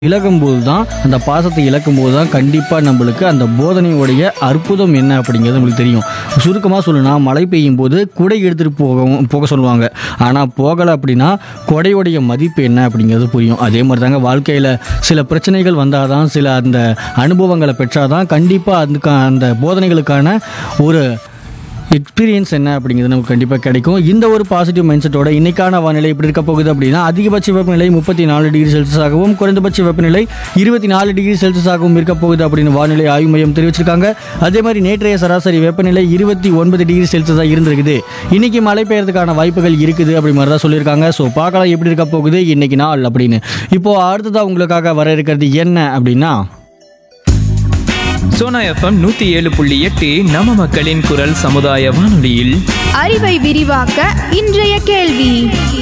இழக்கும்போது தான் அந்த பாசத்தை இழக்கும்போது தான் கண்டிப்பாக நம்மளுக்கு அந்த போதனையுடைய அற்புதம் என்ன அப்படிங்கிறது நம்மளுக்கு தெரியும் சுருக்கமாக சொல்லணும்னா மழை பெய்யும் போது குடை எடுத்துகிட்டு போகவும் போக சொல்லுவாங்க ஆனால் போகலை அப்படின்னா கொடையுடைய மதிப்பு என்ன அப்படிங்கிறது புரியும் அதே மாதிரி தாங்க வாழ்க்கையில் சில பிரச்சனைகள் வந்தால் தான் சில அந்த அனுபவங்களை பெற்றால் தான் கண்டிப்பாக அதுக்கு அந்த போதனைகளுக்கான ஒரு எக்ஸ்பீரியன்ஸ் என்ன அப்படிங்கிறது நமக்கு கண்டிப்பாக கிடைக்கும் இந்த ஒரு பாசிட்டிவ் மைண்ட் செட்டோட இன்னைக்கான வானிலை எப்படி இருக்க போகுது அப்படின்னா அதிகபட்ச வெப்பநிலை முப்பத்தி நாலு டிகிரி செல்சியஸாகவும் குறைந்தபட்ச வெப்பநிலை இருபத்தி நாலு டிகிரி செல்சியஸாகவும் இருக்க போகுது அப்படின்னு வானிலை ஆய்வு மையம் தெரிவிச்சிருக்காங்க அதே மாதிரி நேற்றைய சராசரி வெப்பநிலை இருபத்தி ஒன்பது டிகிரி செல்சியஸாக இருந்திருக்குது இன்னைக்கு மழை பெய்யறதுக்கான வாய்ப்புகள் இருக்குது அப்படி மாதிரி தான் சொல்லியிருக்காங்க ஸோ பார்க்கலாம் எப்படி இருக்க போகுது இன்னைக்கு நாள் அப்படின்னு இப்போ அடுத்ததாக உங்களுக்காக வர இருக்கிறது என்ன அப்படின்னா சோனா எஃப்எம் நூத்தி ஏழு புள்ளி எட்டு நம்ம மக்களின் குரல் சமுதாய வானொலியில் அறிவை விரிவாக்க இன்றைய கேள்வி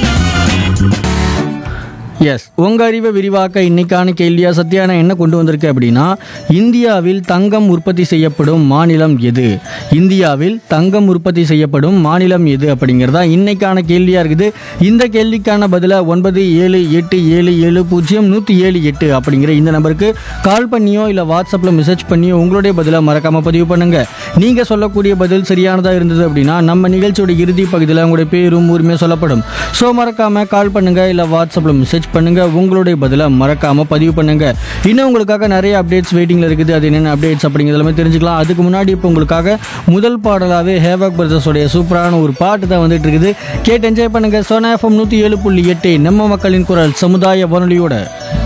எஸ் உங்கள் அறிவை விரிவாக்க இன்னைக்கான கேள்வியா சத்யானா என்ன கொண்டு வந்திருக்கு அப்படின்னா இந்தியாவில் தங்கம் உற்பத்தி செய்யப்படும் மாநிலம் எது இந்தியாவில் தங்கம் உற்பத்தி செய்யப்படும் மாநிலம் எது அப்படிங்கிறதா இன்னைக்கான கேள்வியாக இருக்குது இந்த கேள்விக்கான பதிலை ஒன்பது ஏழு எட்டு ஏழு ஏழு பூஜ்ஜியம் நூற்றி ஏழு எட்டு அப்படிங்கிற இந்த நம்பருக்கு கால் பண்ணியோ இல்லை வாட்ஸ்அப்பில் மெசேஜ் பண்ணியோ உங்களுடைய பதிலை மறக்காமல் பதிவு பண்ணுங்கள் நீங்கள் சொல்லக்கூடிய பதில் சரியானதாக இருந்தது அப்படின்னா நம்ம நிகழ்ச்சியோட இறுதி பகுதியில் உங்களுடைய பேரும் உரிமையும் சொல்லப்படும் ஸோ மறக்காமல் கால் பண்ணுங்கள் இல்லை வாட்ஸ்அப்பில் மெசேஜ் பண்ணுங்கள் உங்களுடைய பதிலை மறக்காமல் பதிவு பண்ணுங்கள் இன்னும் உங்களுக்காக நிறைய அப்டேட்ஸ் வெயிட்டிங்கில் இருக்குது அது என்னென்ன அப்டேட்ஸ் அப்படிங்கிறது எல்லாமே தெரிஞ்சுக்கலாம் அதுக்கு முன்னாடி இப்போ உங்களுக்காக முதல் பாடலாகவே ஹேவாக் பிரதர்ஸோடைய சூப்பரான ஒரு பாட்டு தான் வந்துட்டு இருக்குது கேட்டு என்ஜாய் பண்ணுங்கள் சோனா எஃப்எம் நூற்றி ஏழு புள்ளி எட்டு நம்ம மக்களின் குரல் சமுதாய வானொலியோட